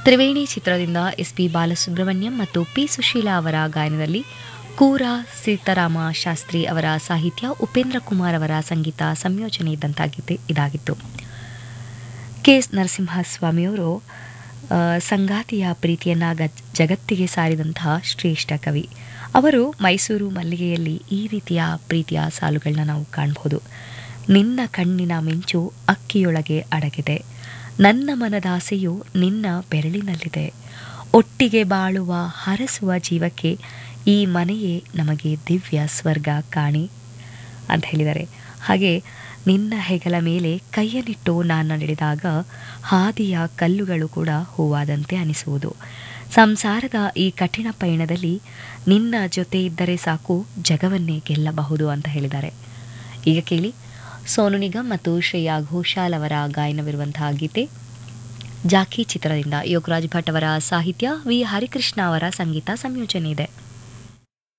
ತ್ರಿವೇಣಿ ಚಿತ್ರದಿಂದ S P Balasubrahmanyam ಮತ್ತು P Sushila ಅವರ ಗಾಯನದಲ್ಲಿ ಕೂರ ಸೀತಾರಾಮ ಶಾಸ್ತ್ರಿ ಅವರ ಸಾಹಿತ್ಯ ಉಪೇಂದ್ರ ಕುಮಾರ್ ಅವರ ಸಂಗೀತ ಸಂಯೋಜನೆ ಇದ್ದಂತಾಗಿದೆ ಇದಾಗಿತ್ತು ಕೆ ಎಸ್ ನರಸಿಂಹಸ್ವಾಮಿಯವರು ಆ, ಸಂಗಾತಿಯ ಪ್ರೀತಿಯನ್ನ ಗಜ್- ಜಗತ್ತಿಗೆ ಸಾರಿದಂತಹ ಶ್ರೇಷ್ಠ ಕವಿ ಅವರು ಮೈಸೂರು ಮಲ್ಲಿಗೆಯಲ್ಲಿ ಈ ರೀತಿಯ ಪ್ರೀತಿಯ ಸಾಲುಗಳನ್ನ ನಾವು ಕಾಣಬಹುದು ನಿನ್ನ ಕಣ್ಣಿನ ಮಿಂಚು ಅಕ್ಕಿಯೊಳಗೆ ಅಡಗಿದೆ ನನ್ನ ಮನದಾಸೆಯು ನಿನ್ನ ಬೆರಳಿನಲ್ಲಿದೆ ಒಟ್ಟಿಗೆ ಬಾಳುವ ಹರಸುವ ಜೀವಕ್ಕೆ ಈ ಮನೆಯೇ ನಮಗೆ ದಿವ್ಯ ಸ್ವರ್ಗ ಕಾಣಿ ಅಂತ ಹೇಳಿದ್ದಾರೆ ಹಾಗೆ ನಿನ್ನ ಹೆಗಲ ಮೇಲೆ ಕೈಯನ್ನಿಟ್ಟು ನಾನು ನಡೆದಾಗ ಹಾದಿಯ ಕಲ್ಲುಗಳು ಕೂಡ ಹೂವಾದಂತೆ ಅನಿಸುವುದು ಸಂಸಾರದ ಈ ಕಠಿಣ ಪಯಣದಲ್ಲಿ ನಿನ್ನ ಜೊತೆ ಇದ್ದರೆ ಸಾಕು ಜಗವನ್ನೇ ಗೆಲ್ಲಬಹುದು ಅಂತ ಹೇಳಿದ್ದಾರೆ ಈಗ ಕೇಳಿ ಸೋನು ನಿಗಮ್ ಮತ್ತು ಶ್ರೇಯಾ ಘೋಷಾಲ್ ಅವರ ಗಾಯನವಿರುವಂತಹ ಗೀತೆ ಜಾಕಿ ಚಿತ್ರದಿಂದ ಯೋಗರಾಜ್ ಭಟ್ ಅವರ ಸಾಹಿತ್ಯ ವಿ ಹರಿಕೃಷ್ಣ ಅವರ ಸಂಗೀತ ಸಂಯೋಜನೆ ಇದೆ